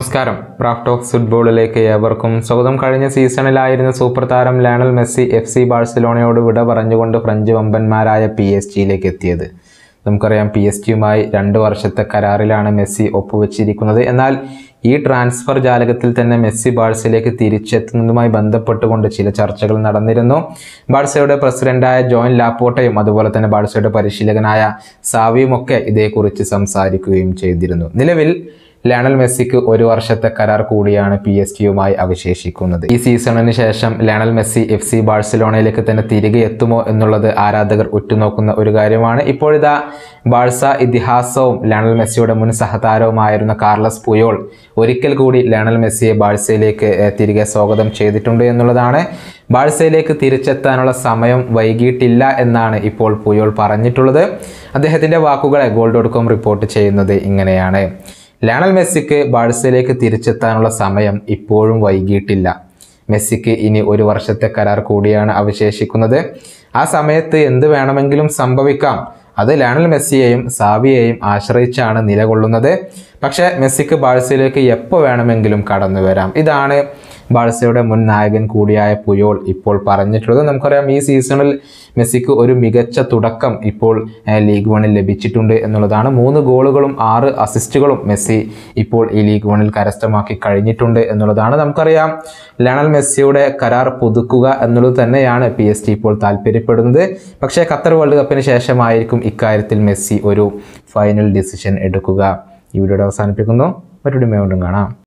നമസ്കാരം Raf talks ഫുട്ബോളിലേക്ക് ഏവർക്കും സ്വാഗതം കഴിഞ്ഞ സീസണിലായിരുന്ന സൂപ്പർ താരം ലയണൽ മെസ്സി എഫ് സി ബാഴ്സലോണയോട് വിട പറഞ്ഞുകൊണ്ട് ഫ്രഞ്ച് വമ്പന്മാരായ പി എസ് ജിയിലേക്ക് എത്തിയത് നമുക്കറിയാം പി എസ് ജിയുമായി രണ്ട് വർഷത്തെ കരാറിലാണ് മെസ്സി ഒപ്പുവെച്ചിരിക്കുന്നത് എന്നാൽ ഈ ട്രാൻസ്ഫർ ജാലകത്തിൽ തന്നെ മെസ്സി ബാഴ്സയിലേക്ക് തിരിച്ചെത്തുന്നതുമായി ബന്ധപ്പെട്ടുകൊണ്ട് ചില ചർച്ചകൾ നടന്നിരുന്നു ബാഴ്സയുടെ പ്രസിഡന്റായ ജോയിൻ ലാപ്പോട്ടയും അതുപോലെ തന്നെ ബാഴ്സയുടെ പരിശീലകനായ സാവിയും ഒക്കെ ഇതേക്കുറിച്ച് സംസാരിക്കുകയും ചെയ്തിരുന്നു നിലവിൽ ലയണൽ മെസ്സിക്ക് ഒരു വർഷത്തെ കരാർ കൂടിയാണ് പി എസ് ടിയുമായി അവശേഷിക്കുന്നത് ഈ സീസണിന് ശേഷം ലയണൽ മെസ്സി എഫ് സി ബാഴ്സലോണയിലേക്ക് തന്നെ തിരികെ എത്തുമോ എന്നുള്ളത് ആരാധകർ ഉറ്റുനോക്കുന്ന ഒരു കാര്യമാണ് ഇപ്പോഴിതാ ബാഴ്സ ഇതിഹാസവും ലയണൽ മെസ്സിയുടെ മുൻ സഹതാരവുമായിരുന്ന കാർലസ് പുയോൾ ഒരിക്കൽ കൂടി ലയണൽ മെസ്സിയെ ബാഴ്സയിലേക്ക് ഏഹ്, തിരികെ സ്വാഗതം ചെയ്തിട്ടുണ്ട് എന്നുള്ളതാണ് ബാഴ്സയിലേക്ക് തിരിച്ചെത്താനുള്ള സമയം വൈകിട്ടില്ല എന്നാണ് ഇപ്പോൾ പുയോൾ പറഞ്ഞിട്ടുള്ളത് അദ്ദേഹത്തിൻ്റെ വാക്കുകളെ ഗോൾ ഡോട്ട് കോം റിപ്പോർട്ട് ചെയ്യുന്നത് ഇങ്ങനെയാണ് ലയണൽ മെസ്സിക്ക് ബാഴ്സയിലേക്ക് തിരിച്ചെത്താനുള്ള സമയം ഇപ്പോഴും വൈകിട്ടില്ല മെസ്സിക്ക് ഇനി ഒരു വർഷത്തെ കരാർ കൂടിയാണ് അവശേഷിക്കുന്നത് ആ സമയത്ത് എന്ത് വേണമെങ്കിലും സംഭവിക്കാം അത് ലയണൽ മെസ്സിയെയും സാവിയെയും ആശ്രയിച്ചാണ് നിലകൊള്ളുന്നത് പക്ഷേ മെസ്സിക്ക് ബാഴ്സയിലേക്ക് എപ്പോൾ വേണമെങ്കിലും കടന്നു വരാം ഇതാണ് ബാഴ്സയുടെ മുൻ നായകൻ കൂടിയായ പുയോൾ ഇപ്പോൾ പറഞ്ഞിട്ടുള്ളത് നമുക്കറിയാം ഈ സീസണിൽ മെസ്സിക്ക് ഒരു മികച്ച തുടക്കം ഇപ്പോൾ ഏഹ്, ലീഗ് വണിൽ ലഭിച്ചിട്ടുണ്ട് എന്നുള്ളതാണ് മൂന്ന് ഗോളുകളും ആറ് അസിസ്റ്റുകളും മെസ്സി ഇപ്പോൾ ഈ ലീഗ് വണിൽ കരസ്ഥമാക്കി കഴിഞ്ഞിട്ടുണ്ട് എന്നുള്ളതാണ് നമുക്കറിയാം ലയണൽ മെസ്സിയുടെ കരാർ പുതുക്കുക എന്നുള്ളത് തന്നെയാണ് പി എസ് ടി ഇപ്പോൾ താല്പര്യപ്പെടുന്നത് പക്ഷേ ഖത്തർ വേൾഡ് കപ്പിന് ശേഷമായിരിക്കും ഇക്കാര്യത്തിൽ മെസ്സി ഒരു ഫൈനൽ ഡിസിഷൻ എടുക്കുക ഈ വീഡിയോയുടെ അവസാനിപ്പിക്കുന്നു മറ്റൊരു വീണ്ടും കാണാം